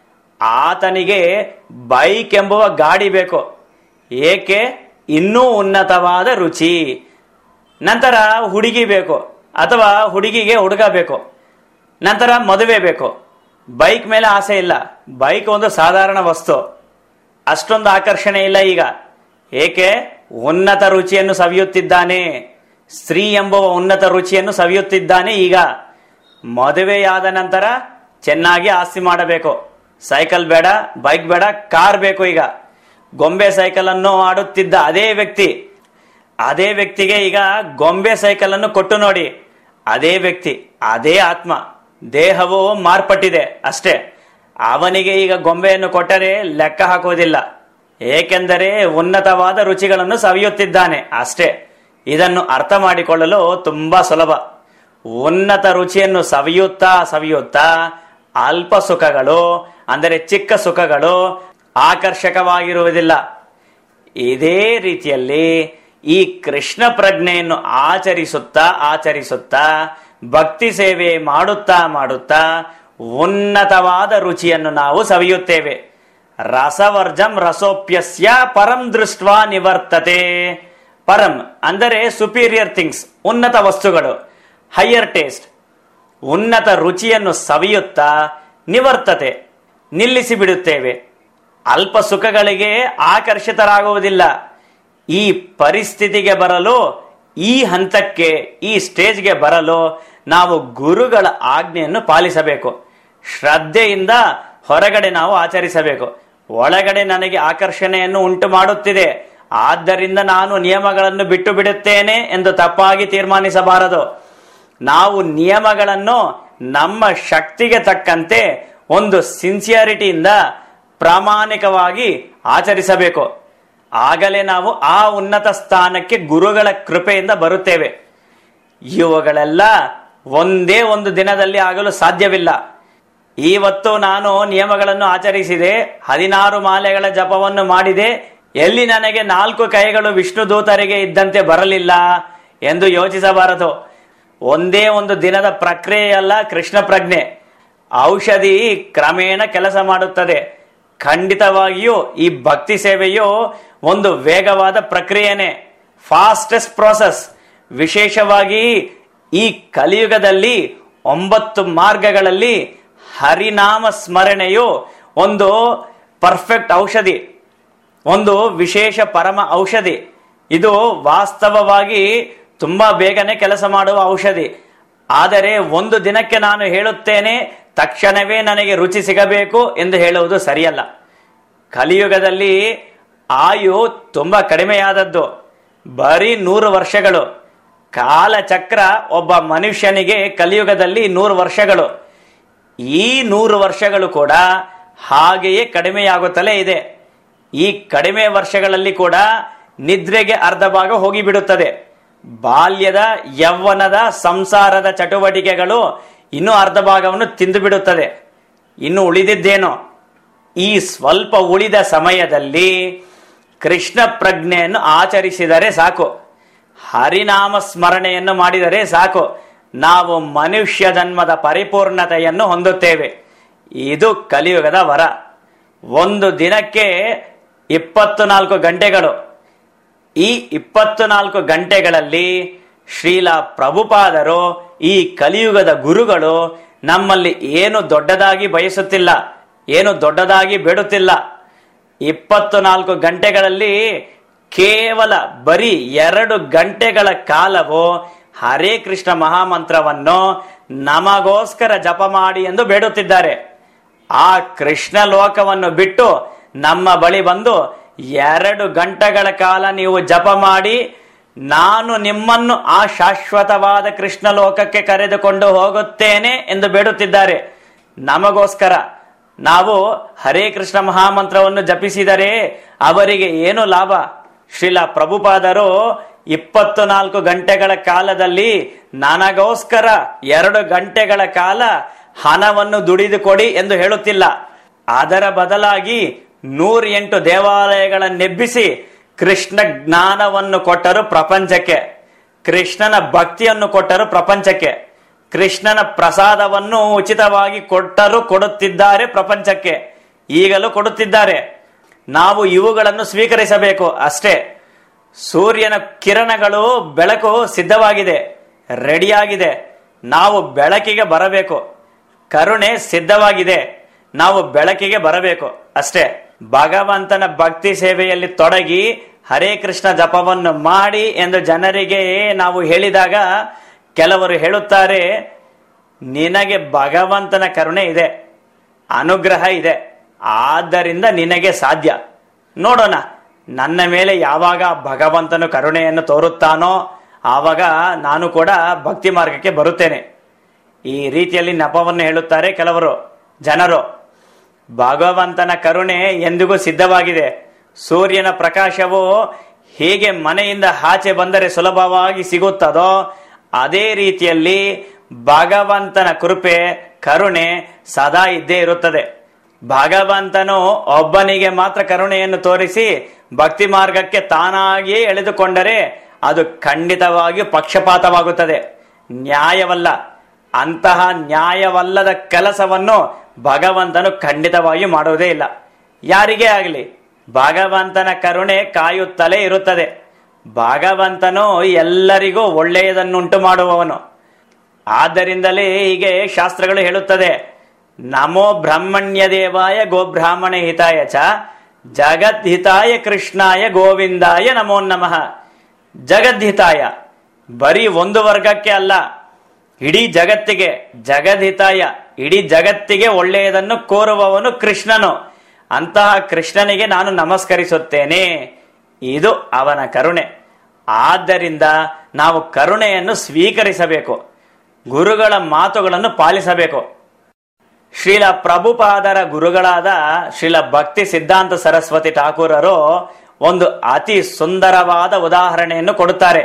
Speaker 1: ಆತನಿಗೆ ಬೈಕ್ ಎಂಬುವ ಗಾಡಿ ಬೇಕು ಏಕೆ ಇನ್ನೂ ಉನ್ನತವಾದ ರುಚಿ ನಂತರ ಹುಡುಗಿ ಬೇಕು ಅಥವಾ ಹುಡುಗಿಗೆ ಹುಡುಗ ಬೇಕು ನಂತರ ಮದುವೆ ಬೇಕು ಬೈಕ್ ಮೇಲೆ ಆಸೆ ಇಲ್ಲ ಬೈಕ್ ಒಂದು ಸಾಧಾರಣ ವಸ್ತು ಅಷ್ಟೊಂದು ಆಕರ್ಷಣೆ ಇಲ್ಲ ಈಗ ಏಕೆ ಉನ್ನತ ರುಚಿಯನ್ನು ಸವಿಯುತ್ತಿದ್ದಾನೆ ಸ್ತ್ರೀ ಎಂಬುವ ಉನ್ನತ ರುಚಿಯನ್ನು ಸವಿಯುತ್ತಿದ್ದಾನೆ ಈಗ ಮದುವೆಯಾದ ನಂತರ ಚೆನ್ನಾಗಿ ಆಸ್ತಿ ಮಾಡಬೇಕು ಸೈಕಲ್ ಬೇಡ ಬೈಕ್ ಬೇಡ ಕಾರ್ ಬೇಕು ಈಗ ಗೊಂಬೆ ಸೈಕಲ್ ಅನ್ನು ಆಡುತ್ತಿದ್ದ ಅದೇ ವ್ಯಕ್ತಿ ಅದೇ ವ್ಯಕ್ತಿಗೆ ಈಗ ಗೊಂಬೆ ಸೈಕಲ್ ಅನ್ನು ಕೊಟ್ಟು ನೋಡಿ ಅದೇ ವ್ಯಕ್ತಿ ಅದೇ ಆತ್ಮ ದೇಹವು ಮಾರ್ಪಟ್ಟಿದೆ ಅಷ್ಟೇ ಅವನಿಗೆ ಈಗ ಗೊಂಬೆಯನ್ನು ಕೊಟ್ಟರೆ ಲೆಕ್ಕ ಹಾಕುವುದಿಲ್ಲ ಏಕೆಂದರೆ ಉನ್ನತವಾದ ರುಚಿಗಳನ್ನು ಸವಿಯುತ್ತಿದ್ದಾನೆ ಅಷ್ಟೇ ಇದನ್ನು ಅರ್ಥ ಮಾಡಿಕೊಳ್ಳಲು ತುಂಬಾ ಸುಲಭ ಉನ್ನತ ರುಚಿಯನ್ನು ಸವಿಯುತ್ತಾ ಸವಿಯುತ್ತಾ ಅಲ್ಪ ಸುಖಗಳು ಅಂದರೆ ಚಿಕ್ಕ ಸುಖಗಳು ಆಕರ್ಷಕವಾಗಿರುವುದಿಲ್ಲ ಇದೇ ರೀತಿಯಲ್ಲಿ ಈ ಕೃಷ್ಣ ಪ್ರಜ್ಞೆಯನ್ನು ಆಚರಿಸುತ್ತಾ ಆಚರಿಸುತ್ತಾ ಭಕ್ತಿ ಸೇವೆ ಮಾಡುತ್ತಾ ಮಾಡುತ್ತಾ ಉನ್ನತವಾದ ರುಚಿಯನ್ನು ನಾವು ಸವಿಯುತ್ತೇವೆ ರಸವರ್ಜಂ ರಸೋಪ್ಯಸ್ಯ ಪರಂ ದೃಷ್ಟ ನಿವರ್ತತೆ ಪರಂ ಅಂದರೆ ಸುಪೀರಿಯರ್ ಥಿಂಗ್ಸ್ ಉನ್ನತ ವಸ್ತುಗಳು ಹೈಯರ್ ಟೇಸ್ಟ್ ಉನ್ನತ ರುಚಿಯನ್ನು ಸವಿಯುತ್ತಾ ನಿವರ್ತತೆ ನಿಲ್ಲಿಸಿ ಬಿಡುತ್ತೇವೆ ಅಲ್ಪ ಸುಖಗಳಿಗೆ ಆಕರ್ಷಿತರಾಗುವುದಿಲ್ಲ ಈ ಪರಿಸ್ಥಿತಿಗೆ ಬರಲು ಈ ಹಂತಕ್ಕೆ ಈ ಸ್ಟೇಜ್ಗೆ ಬರಲು ನಾವು ಗುರುಗಳ ಆಜ್ಞೆಯನ್ನು ಪಾಲಿಸಬೇಕು ಶ್ರದ್ಧೆಯಿಂದ ಹೊರಗಡೆ ನಾವು ಆಚರಿಸಬೇಕು ಒಳಗಡೆ ನನಗೆ ಆಕರ್ಷಣೆಯನ್ನು ಉಂಟು ಮಾಡುತ್ತಿದೆ ಆದ್ದರಿಂದ ನಾನು ನಿಯಮಗಳನ್ನು ಬಿಟ್ಟು ಬಿಡುತ್ತೇನೆ ಎಂದು ತಪ್ಪಾಗಿ ತೀರ್ಮಾನಿಸಬಾರದು ನಾವು ನಿಯಮಗಳನ್ನು ನಮ್ಮ ಶಕ್ತಿಗೆ ತಕ್ಕಂತೆ ಒಂದು ಸಿನ್ಸಿಯಾರಿಟಿಯಿಂದ ಪ್ರಾಮಾಣಿಕವಾಗಿ ಆಚರಿಸಬೇಕು ಆಗಲೇ ನಾವು ಆ ಉನ್ನತ ಸ್ಥಾನಕ್ಕೆ ಗುರುಗಳ ಕೃಪೆಯಿಂದ ಬರುತ್ತೇವೆ ಇವುಗಳೆಲ್ಲ ಒಂದೇ ಒಂದು ದಿನದಲ್ಲಿ ಆಗಲು ಸಾಧ್ಯವಿಲ್ಲ ಇವತ್ತು ನಾನು ನಿಯಮಗಳನ್ನು ಆಚರಿಸಿದೆ ಹದಿನಾರು ಮಾಲೆಗಳ ಜಪವನ್ನು ಮಾಡಿದೆ ಎಲ್ಲಿ ನನಗೆ ನಾಲ್ಕು ಕೈಗಳು ವಿಷ್ಣು ದೂತರಿಗೆ ಇದ್ದಂತೆ ಬರಲಿಲ್ಲ ಎಂದು ಯೋಚಿಸಬಾರದು ಒಂದೇ ಒಂದು ದಿನದ ಪ್ರಕ್ರಿಯೆಯಲ್ಲ ಕೃಷ್ಣ ಪ್ರಜ್ಞೆ ಔಷಧಿ ಕ್ರಮೇಣ ಕೆಲಸ ಮಾಡುತ್ತದೆ ಖಂಡಿತವಾಗಿಯೂ ಈ ಭಕ್ತಿ ಸೇವೆಯು ಒಂದು ವೇಗವಾದ ಪ್ರಕ್ರಿಯೆನೇ ಫಾಸ್ಟೆಸ್ಟ್ ಪ್ರೋಸೆಸ್ ವಿಶೇಷವಾಗಿ ಈ ಕಲಿಯುಗದಲ್ಲಿ ಒಂಬತ್ತು ಮಾರ್ಗಗಳಲ್ಲಿ ಹರಿನಾಮ ಸ್ಮರಣೆಯು ಒಂದು ಪರ್ಫೆಕ್ಟ್ ಔಷಧಿ ಒಂದು ವಿಶೇಷ ಪರಮ ಔಷಧಿ ಇದು ವಾಸ್ತವವಾಗಿ ತುಂಬಾ ಬೇಗನೆ ಕೆಲಸ ಮಾಡುವ ಔಷಧಿ ಆದರೆ ಒಂದು ದಿನಕ್ಕೆ ನಾನು ಹೇಳುತ್ತೇನೆ ತಕ್ಷಣವೇ ನನಗೆ ರುಚಿ ಸಿಗಬೇಕು ಎಂದು ಹೇಳುವುದು ಸರಿಯಲ್ಲ ಕಲಿಯುಗದಲ್ಲಿ ಆಯು ತುಂಬಾ ಕಡಿಮೆಯಾದದ್ದು ಬರೀ ನೂರು ವರ್ಷಗಳು ಕಾಲಚಕ್ರ ಒಬ್ಬ ಮನುಷ್ಯನಿಗೆ ಕಲಿಯುಗದಲ್ಲಿ ನೂರು ವರ್ಷಗಳು ಈ ನೂರು ವರ್ಷಗಳು ಕೂಡ ಹಾಗೆಯೇ ಕಡಿಮೆಯಾಗುತ್ತಲೇ ಇದೆ ಈ ಕಡಿಮೆ ವರ್ಷಗಳಲ್ಲಿ ಕೂಡ ನಿದ್ರೆಗೆ ಅರ್ಧ ಭಾಗ ಹೋಗಿಬಿಡುತ್ತದೆ ಬಾಲ್ಯದ ಯೌವನದ ಸಂಸಾರದ ಚಟುವಟಿಕೆಗಳು ಇನ್ನೂ ಅರ್ಧ ಭಾಗವನ್ನು ತಿಂದು ಬಿಡುತ್ತದೆ ಇನ್ನು ಉಳಿದಿದ್ದೇನೋ ಈ ಸ್ವಲ್ಪ ಉಳಿದ ಸಮಯದಲ್ಲಿ ಕೃಷ್ಣ ಪ್ರಜ್ಞೆಯನ್ನು ಆಚರಿಸಿದರೆ ಸಾಕು ಹರಿನಾಮ ಸ್ಮರಣೆಯನ್ನು ಮಾಡಿದರೆ ಸಾಕು ನಾವು ಮನುಷ್ಯ ಜನ್ಮದ ಪರಿಪೂರ್ಣತೆಯನ್ನು ಹೊಂದುತ್ತೇವೆ ಇದು ಕಲಿಯುಗದ ವರ ಒಂದು ದಿನಕ್ಕೆ ಇಪ್ಪತ್ತು ನಾಲ್ಕು ಗಂಟೆಗಳು ಈ ಇಪ್ಪತ್ತು ನಾಲ್ಕು ಗಂಟೆಗಳಲ್ಲಿ ಶ್ರೀಲ ಪ್ರಭುಪಾದರು ಈ ಕಲಿಯುಗದ ಗುರುಗಳು ನಮ್ಮಲ್ಲಿ ಏನು ದೊಡ್ಡದಾಗಿ ಬಯಸುತ್ತಿಲ್ಲ ಏನು ದೊಡ್ಡದಾಗಿ ಬೇಡುತ್ತಿಲ್ಲ ಇಪ್ಪತ್ತು ನಾಲ್ಕು ಗಂಟೆಗಳಲ್ಲಿ ಕೇವಲ ಬರೀ ಎರಡು ಗಂಟೆಗಳ ಕಾಲವು ಹರೇ ಕೃಷ್ಣ ಮಹಾಮಂತ್ರವನ್ನು ನಮಗೋಸ್ಕರ ಜಪ ಮಾಡಿ ಎಂದು ಬೇಡುತ್ತಿದ್ದಾರೆ ಆ ಕೃಷ್ಣ ಲೋಕವನ್ನು ಬಿಟ್ಟು ನಮ್ಮ ಬಳಿ ಬಂದು ಎರಡು ಗಂಟೆಗಳ ಕಾಲ ನೀವು ಜಪ ಮಾಡಿ ನಾನು ನಿಮ್ಮನ್ನು ಆ ಶಾಶ್ವತವಾದ ಕೃಷ್ಣ ಲೋಕಕ್ಕೆ ಕರೆದುಕೊಂಡು ಹೋಗುತ್ತೇನೆ ಎಂದು ಬೇಡುತ್ತಿದ್ದಾರೆ ನಮಗೋಸ್ಕರ ನಾವು ಹರೇ ಕೃಷ್ಣ ಮಹಾಮಂತ್ರವನ್ನು ಜಪಿಸಿದರೆ ಅವರಿಗೆ ಏನು ಲಾಭ ಶ್ರೀಲ ಪ್ರಭುಪಾದರು ಇಪ್ಪತ್ತು ನಾಲ್ಕು ಗಂಟೆಗಳ ಕಾಲದಲ್ಲಿ ನನಗೋಸ್ಕರ ಎರಡು ಗಂಟೆಗಳ ಕಾಲ ಹಣವನ್ನು ದುಡಿದು ಕೊಡಿ ಎಂದು ಹೇಳುತ್ತಿಲ್ಲ ಅದರ ಬದಲಾಗಿ ನೂರ ಎಂಟು ದೇವಾಲಯಗಳನ್ನೆಬ್ಬಿಸಿ ಕೃಷ್ಣ ಜ್ಞಾನವನ್ನು ಕೊಟ್ಟರು ಪ್ರಪಂಚಕ್ಕೆ ಕೃಷ್ಣನ ಭಕ್ತಿಯನ್ನು ಕೊಟ್ಟರು ಪ್ರಪಂಚಕ್ಕೆ ಕೃಷ್ಣನ ಪ್ರಸಾದವನ್ನು ಉಚಿತವಾಗಿ ಕೊಟ್ಟರು ಕೊಡುತ್ತಿದ್ದಾರೆ ಪ್ರಪಂಚಕ್ಕೆ ಈಗಲೂ ಕೊಡುತ್ತಿದ್ದಾರೆ ನಾವು ಇವುಗಳನ್ನು ಸ್ವೀಕರಿಸಬೇಕು ಅಷ್ಟೇ ಸೂರ್ಯನ ಕಿರಣಗಳು ಬೆಳಕು ಸಿದ್ಧವಾಗಿದೆ ರೆಡಿಯಾಗಿದೆ ನಾವು ಬೆಳಕಿಗೆ ಬರಬೇಕು ಕರುಣೆ ಸಿದ್ಧವಾಗಿದೆ ನಾವು ಬೆಳಕಿಗೆ ಬರಬೇಕು ಅಷ್ಟೇ ಭಗವಂತನ ಭಕ್ತಿ ಸೇವೆಯಲ್ಲಿ ತೊಡಗಿ ಹರೇ ಕೃಷ್ಣ ಜಪವನ್ನು ಮಾಡಿ ಎಂದು ಜನರಿಗೆ ನಾವು ಹೇಳಿದಾಗ ಕೆಲವರು ಹೇಳುತ್ತಾರೆ ನಿನಗೆ ಭಗವಂತನ ಕರುಣೆ ಇದೆ ಅನುಗ್ರಹ ಇದೆ ಆದ್ದರಿಂದ ನಿನಗೆ ಸಾಧ್ಯ ನೋಡೋಣ ನನ್ನ ಮೇಲೆ ಯಾವಾಗ ಭಗವಂತನು ಕರುಣೆಯನ್ನು ತೋರುತ್ತಾನೋ ಆವಾಗ ನಾನು ಕೂಡ ಭಕ್ತಿ ಮಾರ್ಗಕ್ಕೆ ಬರುತ್ತೇನೆ ಈ ರೀತಿಯಲ್ಲಿ ನೆಪವನ್ನು ಹೇಳುತ್ತಾರೆ ಕೆಲವರು ಜನರು ಭಗವಂತನ ಕರುಣೆ ಎಂದಿಗೂ ಸಿದ್ಧವಾಗಿದೆ ಸೂರ್ಯನ ಪ್ರಕಾಶವು ಹೇಗೆ ಮನೆಯಿಂದ ಆಚೆ ಬಂದರೆ ಸುಲಭವಾಗಿ ಸಿಗುತ್ತದೋ ಅದೇ ರೀತಿಯಲ್ಲಿ ಭಗವಂತನ ಕೃಪೆ ಕರುಣೆ ಸದಾ ಇದ್ದೇ ಇರುತ್ತದೆ ಭಗವಂತನು ಒಬ್ಬನಿಗೆ ಮಾತ್ರ ಕರುಣೆಯನ್ನು ತೋರಿಸಿ ಭಕ್ತಿ ಮಾರ್ಗಕ್ಕೆ ತಾನಾಗಿಯೇ ಎಳೆದುಕೊಂಡರೆ ಅದು ಖಂಡಿತವಾಗಿಯೂ ಪಕ್ಷಪಾತವಾಗುತ್ತದೆ ನ್ಯಾಯವಲ್ಲ ಅಂತಹ ನ್ಯಾಯವಲ್ಲದ ಕೆಲಸವನ್ನು ಭಗವಂತನು ಖಂಡಿತವಾಗಿಯೂ ಮಾಡುವುದೇ ಇಲ್ಲ ಯಾರಿಗೇ ಆಗಲಿ ಭಗವಂತನ ಕರುಣೆ ಕಾಯುತ್ತಲೇ ಇರುತ್ತದೆ ಭಗವಂತನು ಎಲ್ಲರಿಗೂ ಒಳ್ಳೆಯದನ್ನುಂಟು ಮಾಡುವವನು ಆದ್ದರಿಂದಲೇ ಹೀಗೆ ಶಾಸ್ತ್ರಗಳು ಹೇಳುತ್ತದೆ ನಮೋ ಬ್ರಹ್ಮಣ್ಯ ದೇವಾಯ ಗೋಬ್ರಾಹ್ಮಣ ಹಿತಾಯ ಚ ಜಗದ್ಹಿತಾಯ ಕೃಷ್ಣಾಯ ಗೋವಿಂದಾಯ ನಮೋ ನಮಃ ಜಗದ್ಹಿತಾಯ ಬರೀ ಒಂದು ವರ್ಗಕ್ಕೆ ಅಲ್ಲ ಇಡೀ ಜಗತ್ತಿಗೆ ಜಗದ್ಹಿತಾಯ ಇಡೀ ಜಗತ್ತಿಗೆ ಒಳ್ಳೆಯದನ್ನು ಕೋರುವವನು ಕೃಷ್ಣನು ಅಂತಹ ಕೃಷ್ಣನಿಗೆ ನಾನು ನಮಸ್ಕರಿಸುತ್ತೇನೆ ಇದು ಅವನ ಕರುಣೆ ಆದ್ದರಿಂದ ನಾವು ಕರುಣೆಯನ್ನು ಸ್ವೀಕರಿಸಬೇಕು ಗುರುಗಳ ಮಾತುಗಳನ್ನು ಪಾಲಿಸಬೇಕು ಶ್ರೀಲ ಪ್ರಭುಪಾದರ ಗುರುಗಳಾದ ಶ್ರೀಲ ಭಕ್ತಿ ಸಿದ್ಧಾಂತ ಸರಸ್ವತಿ ಠಾಕೂರರು ಒಂದು ಅತಿ ಸುಂದರವಾದ ಉದಾಹರಣೆಯನ್ನು ಕೊಡುತ್ತಾರೆ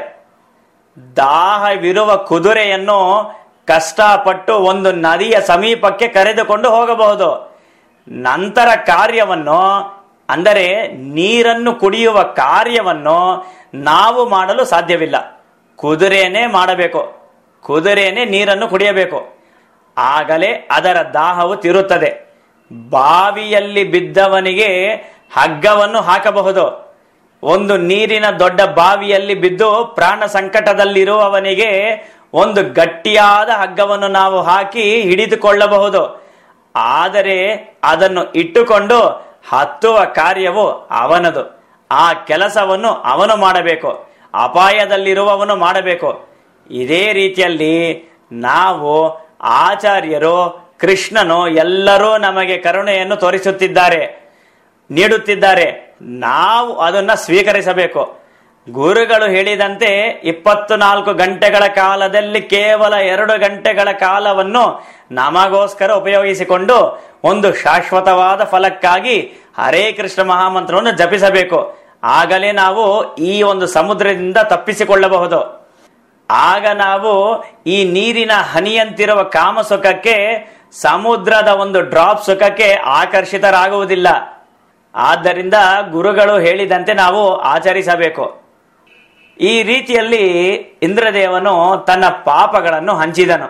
Speaker 1: ದಾಹವಿರುವ ಕುದುರೆಯನ್ನು ಕಷ್ಟಪಟ್ಟು ಒಂದು ನದಿಯ ಸಮೀಪಕ್ಕೆ ಕರೆದುಕೊಂಡು ಹೋಗಬಹುದು ನಂತರ ಕಾರ್ಯವನ್ನು ಅಂದರೆ ನೀರನ್ನು ಕುಡಿಯುವ ಕಾರ್ಯವನ್ನು ನಾವು ಮಾಡಲು ಸಾಧ್ಯವಿಲ್ಲ ಕುದುರೆನೇ ಮಾಡಬೇಕು ಕುದುರೆನೇ ನೀರನ್ನು ಕುಡಿಯಬೇಕು ಆಗಲೇ ಅದರ ದಾಹವು ತಿರುತ್ತದೆ ಬಾವಿಯಲ್ಲಿ ಬಿದ್ದವನಿಗೆ ಹಗ್ಗವನ್ನು ಹಾಕಬಹುದು ಒಂದು ನೀರಿನ ದೊಡ್ಡ ಬಾವಿಯಲ್ಲಿ ಬಿದ್ದು ಪ್ರಾಣ ಸಂಕಟದಲ್ಲಿರುವವನಿಗೆ ಒಂದು ಗಟ್ಟಿಯಾದ ಹಗ್ಗವನ್ನು ನಾವು ಹಾಕಿ ಹಿಡಿದುಕೊಳ್ಳಬಹುದು ಆದರೆ ಅದನ್ನು ಇಟ್ಟುಕೊಂಡು ಹತ್ತುವ ಕಾರ್ಯವು ಅವನದು ಆ ಕೆಲಸವನ್ನು ಅವನು ಮಾಡಬೇಕು ಅಪಾಯದಲ್ಲಿರುವವನು ಮಾಡಬೇಕು ಇದೇ ರೀತಿಯಲ್ಲಿ ನಾವು ಆಚಾರ್ಯರು ಕೃಷ್ಣನು ಎಲ್ಲರೂ ನಮಗೆ ಕರುಣೆಯನ್ನು ತೋರಿಸುತ್ತಿದ್ದಾರೆ ನೀಡುತ್ತಿದ್ದಾರೆ ನಾವು ಅದನ್ನ ಸ್ವೀಕರಿಸಬೇಕು ಗುರುಗಳು ಹೇಳಿದಂತೆ ಇಪ್ಪತ್ತು ನಾಲ್ಕು ಗಂಟೆಗಳ ಕಾಲದಲ್ಲಿ ಕೇವಲ ಎರಡು ಗಂಟೆಗಳ ಕಾಲವನ್ನು ನಮಗೋಸ್ಕರ ಉಪಯೋಗಿಸಿಕೊಂಡು ಒಂದು ಶಾಶ್ವತವಾದ ಫಲಕ್ಕಾಗಿ ಹರೇ ಕೃಷ್ಣ ಮಹಾಮಂತ್ರವನ್ನು ಜಪಿಸಬೇಕು ಆಗಲೇ ನಾವು ಈ ಒಂದು ಸಮುದ್ರದಿಂದ ತಪ್ಪಿಸಿಕೊಳ್ಳಬಹುದು ಆಗ ನಾವು ಈ ನೀರಿನ ಹನಿಯಂತಿರುವ ಕಾಮ ಸುಖಕ್ಕೆ ಸಮುದ್ರದ ಒಂದು ಡ್ರಾಪ್ ಸುಖಕ್ಕೆ ಆಕರ್ಷಿತರಾಗುವುದಿಲ್ಲ ಆದ್ದರಿಂದ ಗುರುಗಳು ಹೇಳಿದಂತೆ ನಾವು ಆಚರಿಸಬೇಕು ಈ ರೀತಿಯಲ್ಲಿ ಇಂದ್ರದೇವನು ತನ್ನ ಪಾಪಗಳನ್ನು ಹಂಚಿದನು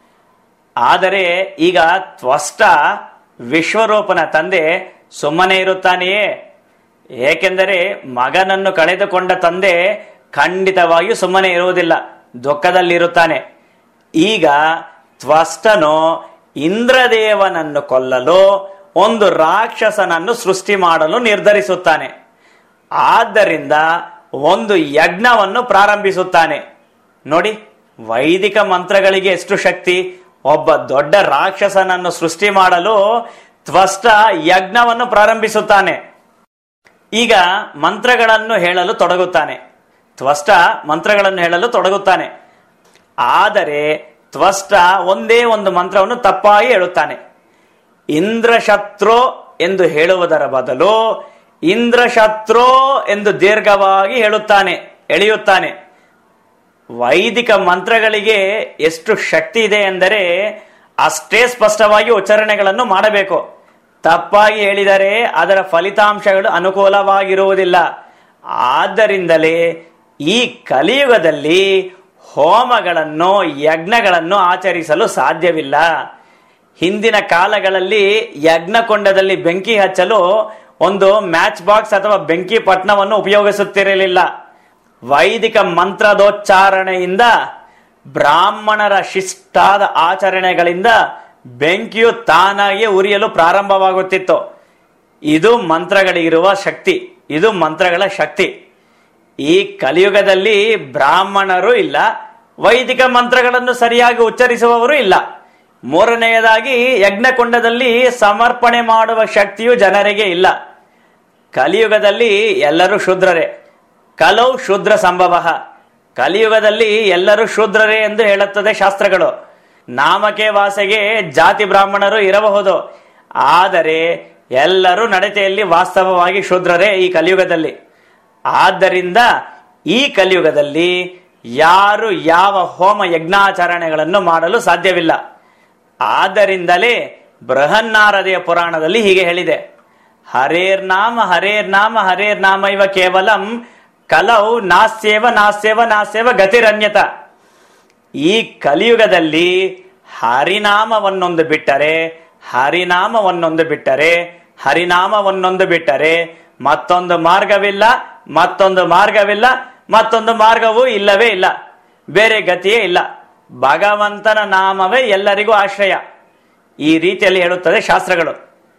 Speaker 1: ಆದರೆ ಈಗ ತ್ವಷ್ಟ ವಿಶ್ವರೂಪನ ತಂದೆ ಸುಮ್ಮನೆ ಇರುತ್ತಾನೆಯೇ ಏಕೆಂದರೆ ಮಗನನ್ನು ಕಳೆದುಕೊಂಡ ತಂದೆ ಖಂಡಿತವಾಗಿಯೂ ಸುಮ್ಮನೆ ಇರುವುದಿಲ್ಲ ದುಃಖದಲ್ಲಿರುತ್ತಾನೆ ಈಗ ತ್ವಷ್ಟನು ಇಂದ್ರದೇವನನ್ನು ಕೊಲ್ಲಲು ಒಂದು ರಾಕ್ಷಸನನ್ನು ಸೃಷ್ಟಿ ಮಾಡಲು ನಿರ್ಧರಿಸುತ್ತಾನೆ ಆದ್ದರಿಂದ ಒಂದು ಯಜ್ಞವನ್ನು ಪ್ರಾರಂಭಿಸುತ್ತಾನೆ ನೋಡಿ ವೈದಿಕ ಮಂತ್ರಗಳಿಗೆ ಎಷ್ಟು ಶಕ್ತಿ ಒಬ್ಬ ದೊಡ್ಡ ರಾಕ್ಷಸನನ್ನು ಸೃಷ್ಟಿ ಮಾಡಲು ತ್ವಷ್ಟ ಯಜ್ಞವನ್ನು ಪ್ರಾರಂಭಿಸುತ್ತಾನೆ ಈಗ ಮಂತ್ರಗಳನ್ನು ಹೇಳಲು ತೊಡಗುತ್ತಾನೆ ತ್ವಷ್ಟ ಮಂತ್ರಗಳನ್ನು ಹೇಳಲು ತೊಡಗುತ್ತಾನೆ ಆದರೆ ತ್ವಷ್ಟ ಒಂದೇ ಒಂದು ಮಂತ್ರವನ್ನು ತಪ್ಪಾಗಿ ಹೇಳುತ್ತಾನೆ ಇಂದ್ರಶತ್ರು ಎಂದು ಹೇಳುವುದರ ಬದಲು ಇಂದ್ರಶತ್ರು ಎಂದು ದೀರ್ಘವಾಗಿ ಹೇಳುತ್ತಾನೆ ಎಳೆಯುತ್ತಾನೆ ವೈದಿಕ ಮಂತ್ರಗಳಿಗೆ ಎಷ್ಟು ಶಕ್ತಿ ಇದೆ ಎಂದರೆ ಅಷ್ಟೇ ಸ್ಪಷ್ಟವಾಗಿ ಉಚ್ಚಾರಣೆಗಳನ್ನು ಮಾಡಬೇಕು ತಪ್ಪಾಗಿ ಹೇಳಿದರೆ ಅದರ ಫಲಿತಾಂಶಗಳು ಅನುಕೂಲವಾಗಿರುವುದಿಲ್ಲ ಆದ್ದರಿಂದಲೇ ಈ ಕಲಿಯುಗದಲ್ಲಿ ಹೋಮಗಳನ್ನು ಯಜ್ಞಗಳನ್ನು ಆಚರಿಸಲು ಸಾಧ್ಯವಿಲ್ಲ ಹಿಂದಿನ ಕಾಲಗಳಲ್ಲಿ ಯಜ್ಞಕೊಂಡದಲ್ಲಿ ಬೆಂಕಿ ಹಚ್ಚಲು ಒಂದು ಮ್ಯಾಚ್ ಬಾಕ್ಸ್ ಅಥವಾ ಬೆಂಕಿ ಪಟ್ನವನ್ನು ಉಪಯೋಗಿಸುತ್ತಿರಲಿಲ್ಲ ವೈದಿಕ ಮಂತ್ರದೋಚ್ಚಾರಣೆಯಿಂದ ಬ್ರಾಹ್ಮಣರ ಶಿಷ್ಟಾದ ಆಚರಣೆಗಳಿಂದ ಬೆಂಕಿಯು ತಾನಾಗಿ ಉರಿಯಲು ಪ್ರಾರಂಭವಾಗುತ್ತಿತ್ತು ಇದು ಮಂತ್ರಗಳಿಗಿರುವ ಶಕ್ತಿ ಇದು ಮಂತ್ರಗಳ ಶಕ್ತಿ ಈ ಕಲಿಯುಗದಲ್ಲಿ ಬ್ರಾಹ್ಮಣರು ಇಲ್ಲ ವೈದಿಕ ಮಂತ್ರಗಳನ್ನು ಸರಿಯಾಗಿ ಉಚ್ಚರಿಸುವವರು ಇಲ್ಲ ಮೂರನೆಯದಾಗಿ ಯಜ್ಞಕೊಂಡದಲ್ಲಿ ಸಮರ್ಪಣೆ ಮಾಡುವ ಶಕ್ತಿಯು ಜನರಿಗೆ ಇಲ್ಲ ಕಲಿಯುಗದಲ್ಲಿ ಎಲ್ಲರೂ ಶೂದ್ರರೇ ಕಲೌ ಶೂದ್ರ ಸಂಭವ ಕಲಿಯುಗದಲ್ಲಿ ಎಲ್ಲರೂ ಶೂದ್ರರೇ ಎಂದು ಹೇಳುತ್ತದೆ ಶಾಸ್ತ್ರಗಳು ನಾಮಕೆ ವಾಸೆಗೆ ಜಾತಿ ಬ್ರಾಹ್ಮಣರು ಇರಬಹುದು ಆದರೆ ಎಲ್ಲರೂ ನಡತೆಯಲ್ಲಿ ವಾಸ್ತವವಾಗಿ ಶೂದ್ರರೇ ಈ ಕಲಿಯುಗದಲ್ಲಿ ಆದ್ದರಿಂದ ಈ ಕಲಿಯುಗದಲ್ಲಿ ಯಾರು ಯಾವ ಹೋಮ ಯಜ್ಞಾಚರಣೆಗಳನ್ನು ಮಾಡಲು ಸಾಧ್ಯವಿಲ್ಲ ಆದ್ದರಿಂದಲೇ ಬೃಹನ್ನಾರದೆಯ ಪುರಾಣದಲ್ಲಿ ಹೀಗೆ ಹೇಳಿದೆ ಹರೇರ್ ನಾಮ ಹರೇರ್ ನಾಮ ಹರೇರ್ ನಾಮ ಇವ ಕೇವಲಂ ಕಲೌ ನಾಸ್ಯೇವ ನಾಸ್ಯೇವ ನಾಸ್ಯೇವ ಗತಿರನ್ಯತ ಈ ಕಲಿಯುಗದಲ್ಲಿ ಹರಿನಾಮವನ್ನೊಂದು ಬಿಟ್ಟರೆ ಹರಿನಾಮವನ್ನೊಂದು ಬಿಟ್ಟರೆ ಹರಿನಾಮವನ್ನೊಂದು ಬಿಟ್ಟರೆ ಮತ್ತೊಂದು ಮಾರ್ಗವಿಲ್ಲ ಮತ್ತೊಂದು ಮಾರ್ಗವಿಲ್ಲ ಮತ್ತೊಂದು ಮಾರ್ಗವೂ ಇಲ್ಲವೇ ಇಲ್ಲ ಬೇರೆ ಗತಿಯೇ ಇಲ್ಲ ಭಗವಂತನ ನಾಮವೇ ಎಲ್ಲರಿಗೂ ಆಶ್ರಯ ಈ ರೀತಿಯಲ್ಲಿ ಹೇಳುತ್ತದೆ ಶಾಸ್ತ್ರಗಳು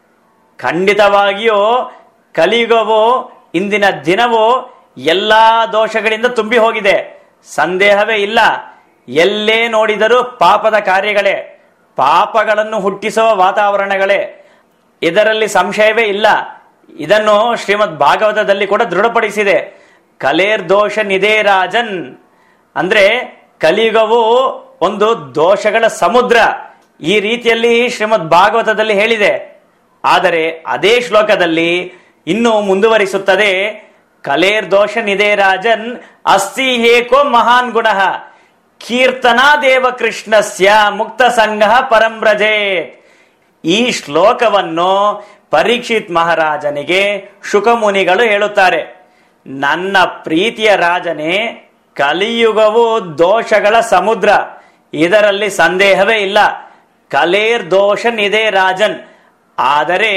Speaker 1: ಖಂಡಿತವಾಗಿಯೂ ಕಲಿಯುಗವು ಇಂದಿನ ದಿನವು ಎಲ್ಲಾ ದೋಷಗಳಿಂದ ತುಂಬಿ ಹೋಗಿದೆ ಸಂದೇಹವೇ ಇಲ್ಲ ಎಲ್ಲೇ ನೋಡಿದರೂ ಪಾಪದ ಕಾರ್ಯಗಳೇ ಪಾಪಗಳನ್ನು ಹುಟ್ಟಿಸುವ ವಾತಾವರಣಗಳೇ ಇದರಲ್ಲಿ ಸಂಶಯವೇ ಇಲ್ಲ ಇದನ್ನು ಶ್ರೀಮದ್ ಭಾಗವತದಲ್ಲಿ ಕೂಡ ದೃಢಪಡಿಸಿದೆ ಕಲೇರ್ ದೋಷ ನಿಧೇ ರಾಜನ್ ಅಂದ್ರೆ ಕಲಿಯುಗವು ಒಂದು ದೋಷಗಳ ಸಮುದ್ರ ಈ ರೀತಿಯಲ್ಲಿ ಶ್ರೀಮದ್ ಭಾಗವತದಲ್ಲಿ ಹೇಳಿದೆ ಆದರೆ ಅದೇ ಶ್ಲೋಕದಲ್ಲಿ ಇನ್ನು ಮುಂದುವರಿಸುತ್ತದೆ ಕಲೇರ್ ದೋಷ ನಿಧೇ ರಾಜನ್ ಅಸ್ತಿ ಹೇಕೋ ಮಹಾನ್ ಗುಣ ಕೀರ್ತನಾ ದೇವ ಕೃಷ್ಣಸ್ಯ ಮುಕ್ತ ಸಂಘ ಪರಂಬ್ರಜೇತ್ ಈ ಶ್ಲೋಕವನ್ನು ಪರೀಕ್ಷಿತ್ ಮಹಾರಾಜನಿಗೆ ಶುಕಮುನಿಗಳು ಹೇಳುತ್ತಾರೆ ನನ್ನ ಪ್ರೀತಿಯ ರಾಜನೇ ಕಲಿಯುಗವು ದೋಷಗಳ ಸಮುದ್ರ ಇದರಲ್ಲಿ ಸಂದೇಹವೇ ಇಲ್ಲ ಕಲೇರ್ ದೋಷ ನಿದೆ ರಾಜನ್ ಆದರೆ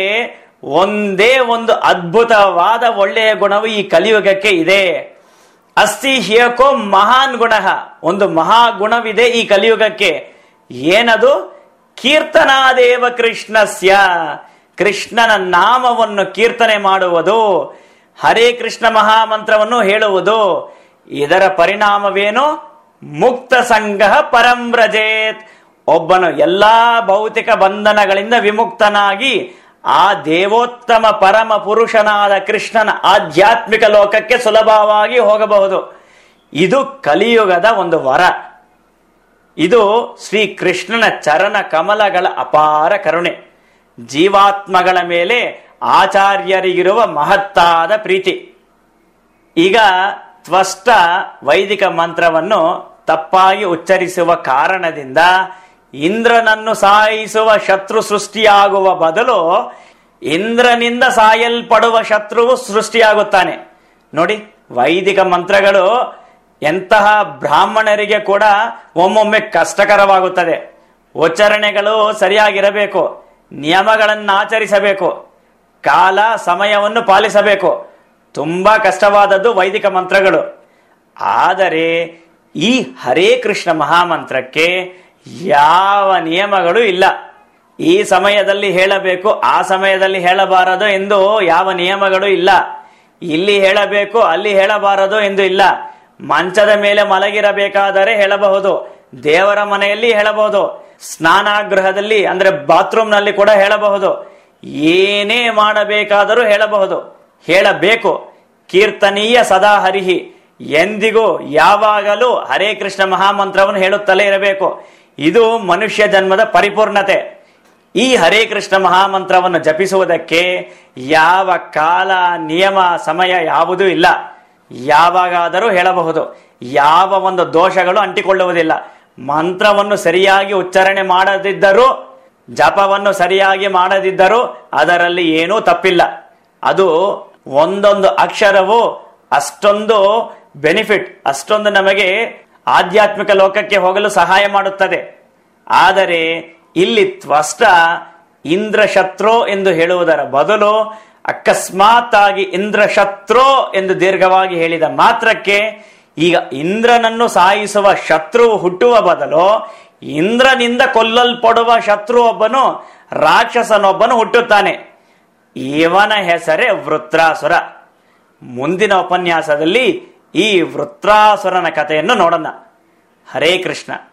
Speaker 1: ಒಂದೇ ಒಂದು ಅದ್ಭುತವಾದ ಒಳ್ಳೆಯ ಗುಣವು ಈ ಕಲಿಯುಗಕ್ಕೆ ಇದೆ ಅಸ್ತಿ ಹ್ಯಕೋ ಮಹಾನ್ ಗುಣ ಒಂದು ಮಹಾಗುಣವಿದೆ ಈ ಕಲಿಯುಗಕ್ಕೆ ಏನದು ಕೀರ್ತನಾದೇವ ಕೃಷ್ಣಸ್ಯ ಕೃಷ್ಣನ ನಾಮವನ್ನು ಕೀರ್ತನೆ ಮಾಡುವುದು ಹರೇ ಕೃಷ್ಣ ಮಹಾಮಂತ್ರವನ್ನು ಹೇಳುವುದು ಇದರ ಪರಿಣಾಮವೇನು ಮುಕ್ತ ಸಂಘ ಪರಂಬ್ರಜೇತ್ ಒಬ್ಬನು ಎಲ್ಲಾ ಭೌತಿಕ ಬಂಧನಗಳಿಂದ ವಿಮುಕ್ತನಾಗಿ ಆ ದೇವೋತ್ತಮ ಪರಮ ಪುರುಷನಾದ ಕೃಷ್ಣನ ಆಧ್ಯಾತ್ಮಿಕ ಲೋಕಕ್ಕೆ ಸುಲಭವಾಗಿ ಹೋಗಬಹುದು ಇದು ಕಲಿಯುಗದ ಒಂದು ವರ ಇದು ಶ್ರೀ ಕೃಷ್ಣನ ಚರಣ ಕಮಲಗಳ ಅಪಾರ ಕರುಣೆ ಜೀವಾತ್ಮಗಳ ಮೇಲೆ ಆಚಾರ್ಯರಿಗಿರುವ ಮಹತ್ತಾದ ಪ್ರೀತಿ ಈಗ ತ್ವಷ್ಟ ವೈದಿಕ ಮಂತ್ರವನ್ನು ತಪ್ಪಾಗಿ ಉಚ್ಚರಿಸುವ ಕಾರಣದಿಂದ ಇಂದ್ರನನ್ನು ಸಾಯಿಸುವ ಶತ್ರು ಸೃಷ್ಟಿಯಾಗುವ ಬದಲು ಇಂದ್ರನಿಂದ ಸಾಯಲ್ಪಡುವ ಶತ್ರುವು ಸೃಷ್ಟಿಯಾಗುತ್ತಾನೆ ನೋಡಿ ವೈದಿಕ ಮಂತ್ರಗಳು ಎಂತಹ ಬ್ರಾಹ್ಮಣರಿಗೆ ಕೂಡ ಒಮ್ಮೊಮ್ಮೆ ಕಷ್ಟಕರವಾಗುತ್ತದೆ ಉಚ್ಚಾರಣೆಗಳು ಸರಿಯಾಗಿರಬೇಕು ನಿಯಮಗಳನ್ನು ಆಚರಿಸಬೇಕು ಕಾಲ ಸಮಯವನ್ನು ಪಾಲಿಸಬೇಕು ತುಂಬಾ ಕಷ್ಟವಾದದ್ದು ವೈದಿಕ ಮಂತ್ರಗಳು ಆದರೆ ಈ ಹರೇ ಕೃಷ್ಣ ಮಹಾಮಂತ್ರಕ್ಕೆ ಯಾವ ನಿಯಮಗಳು ಇಲ್ಲ ಈ ಸಮಯದಲ್ಲಿ ಹೇಳಬೇಕು ಆ ಸಮಯದಲ್ಲಿ ಹೇಳಬಾರದು ಎಂದು ಯಾವ ನಿಯಮಗಳು ಇಲ್ಲ ಇಲ್ಲಿ ಹೇಳಬೇಕು ಅಲ್ಲಿ ಹೇಳಬಾರದು ಎಂದು ಇಲ್ಲ ಮಂಚದ ಮೇಲೆ ಮಲಗಿರಬೇಕಾದರೆ ಹೇಳಬಹುದು ದೇವರ ಮನೆಯಲ್ಲಿ ಹೇಳಬಹುದು ಸ್ನಾನಾಗೃಹದಲ್ಲಿ ಅಂದ್ರೆ ಬಾತ್ರೂಮ್ ನಲ್ಲಿ ಕೂಡ ಹೇಳಬಹುದು ಏನೇ ಮಾಡಬೇಕಾದರೂ ಹೇಳಬಹುದು ಹೇಳಬೇಕು ಕೀರ್ತನೀಯ ಸದಾ ಹರಿಹಿ ಎಂದಿಗೂ ಯಾವಾಗಲೂ ಹರೇ ಕೃಷ್ಣ ಮಹಾಮಂತ್ರವನ್ನು ಹೇಳುತ್ತಲೇ ಇರಬೇಕು ಇದು ಮನುಷ್ಯ ಜನ್ಮದ ಪರಿಪೂರ್ಣತೆ ಈ ಹರೇ ಕೃಷ್ಣ ಮಹಾಮಂತ್ರವನ್ನು ಜಪಿಸುವುದಕ್ಕೆ ಯಾವ ಕಾಲ ನಿಯಮ ಸಮಯ ಯಾವುದೂ ಇಲ್ಲ ಯಾವಾಗಾದರೂ ಹೇಳಬಹುದು ಯಾವ ಒಂದು ದೋಷಗಳು ಅಂಟಿಕೊಳ್ಳುವುದಿಲ್ಲ ಮಂತ್ರವನ್ನು ಸರಿಯಾಗಿ ಉಚ್ಚಾರಣೆ ಮಾಡದಿದ್ದರೂ ಜಪವನ್ನು ಸರಿಯಾಗಿ ಮಾಡದಿದ್ದರೂ ಅದರಲ್ಲಿ ಏನೂ ತಪ್ಪಿಲ್ಲ ಅದು ಒಂದೊಂದು ಅಕ್ಷರವು ಅಷ್ಟೊಂದು ಬೆನಿಫಿಟ್ ಅಷ್ಟೊಂದು ನಮಗೆ ಆಧ್ಯಾತ್ಮಿಕ ಲೋಕಕ್ಕೆ ಹೋಗಲು ಸಹಾಯ ಮಾಡುತ್ತದೆ ಆದರೆ ಇಲ್ಲಿ ತ್ವಷ್ಟ ಇಂದ್ರ ಶತ್ರು ಎಂದು ಹೇಳುವುದರ ಬದಲು ಅಕಸ್ಮಾತ್ ಆಗಿ ಇಂದ್ರ ಶತ್ರು ಎಂದು ದೀರ್ಘವಾಗಿ ಹೇಳಿದ ಮಾತ್ರಕ್ಕೆ ಈಗ ಇಂದ್ರನನ್ನು ಸಾಯಿಸುವ ಶತ್ರುವು ಹುಟ್ಟುವ ಬದಲು ಇಂದ್ರನಿಂದ ಕೊಲ್ಲಲ್ಪಡುವ ಶತ್ರು ಒಬ್ಬನು ರಾಕ್ಷಸನೊಬ್ಬನು ಹುಟ್ಟುತ್ತಾನೆ ಇವನ ಹೆಸರೇ ವೃತ್ರಾಸುರ ಮುಂದಿನ ಉಪನ್ಯಾಸದಲ್ಲಿ ಈ ವೃತ್ರಾಸುರನ ಕಥೆಯನ್ನು ನೋಡೋಣ ಹರೇ ಕೃಷ್ಣ